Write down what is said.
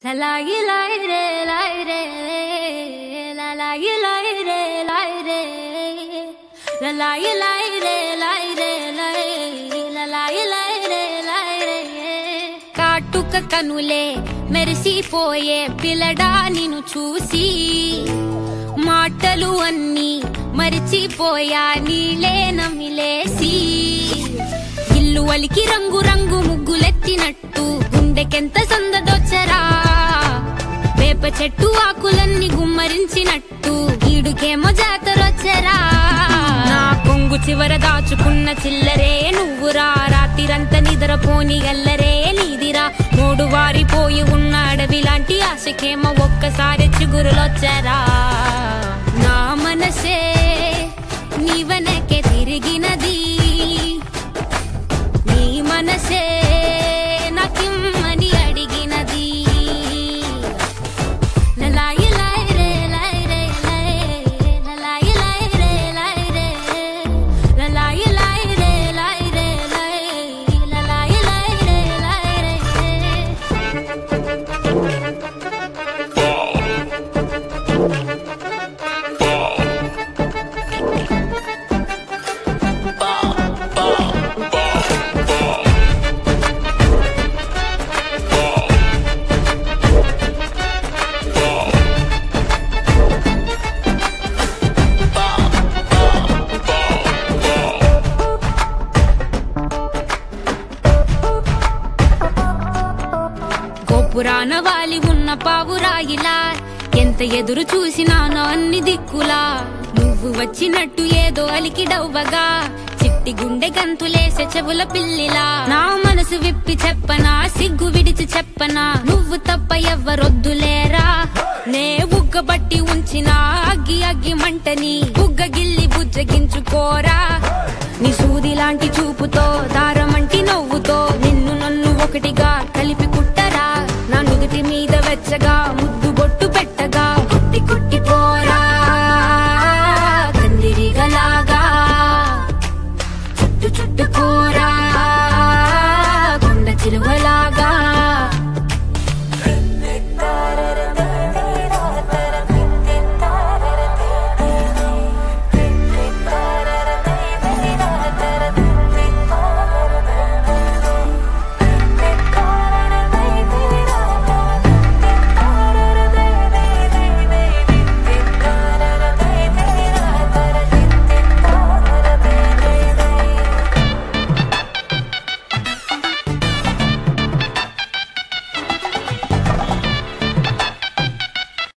La la yi la yi re la yi re la la yi la yi re la yi re la la yi la yi re la yi re la yi la la yi la yi re la yi re కాటుక కనులే మెరిసిపోయే పిల్లడా నిన్ను చూసి మాటలు అన్నీ మరిచిపోయా నీలే నమిలేసి ఇల్లు వలికి రంగు రంగు ముగ్గులెత్తినట్టు గుండెకెంత సందదొచ్చరా వేప చెట్టు ఆకులన్నీ గుమ్మరించినట్టు ఈడుకేమో జాతరొచ్చరా నా కొంగు చివర దాచుకున్న చిల్లరే నువ్వురా రాత్రిరంతా నిద్రపోని గల్లరే నీదిరా మూడు వారిపోయి ఉన్న అడవి లాంటి ఆశకేమో ఒక్కసారి చిగురులొచ్చరా నా మనసే నీ వెనకే తిరిగినది నీ మనసే నాకిమ్మని అడిగినది లలాయి లాయి రే లాయి రే లాయి. లలాయి లాయి రే లాయి రే. లలాయి లాయి రే లాయి రే లాయి. లలాయి లాయి రే లాయి రే. గోపురాన వాలి ఉన్న పావురాయిలా ఎంత ఎదురు చూసినానో అన్ని దిక్కులా నువ్వు వచ్చినట్టు ఏదో అలికి డవ్వగా చిట్టి గుండె గంతులేసే చెవుల పిల్లిలా నా మనసు విప్పి చెప్పనా సిగ్గు విడిచి చెప్పనా నువ్వు తప్ప ఎవ్వరొద్దులేరా నే బుగ్గబట్టి ఉంచిన అగ్గి అగ్గి మంటని బుగ్గ గిల్లి బుజ్జగించుకోరా నీ సూది లాంటి చూపుతో దారమంటి నవ్వుతో నిన్ను నన్ను ఒకటిగా కలిపి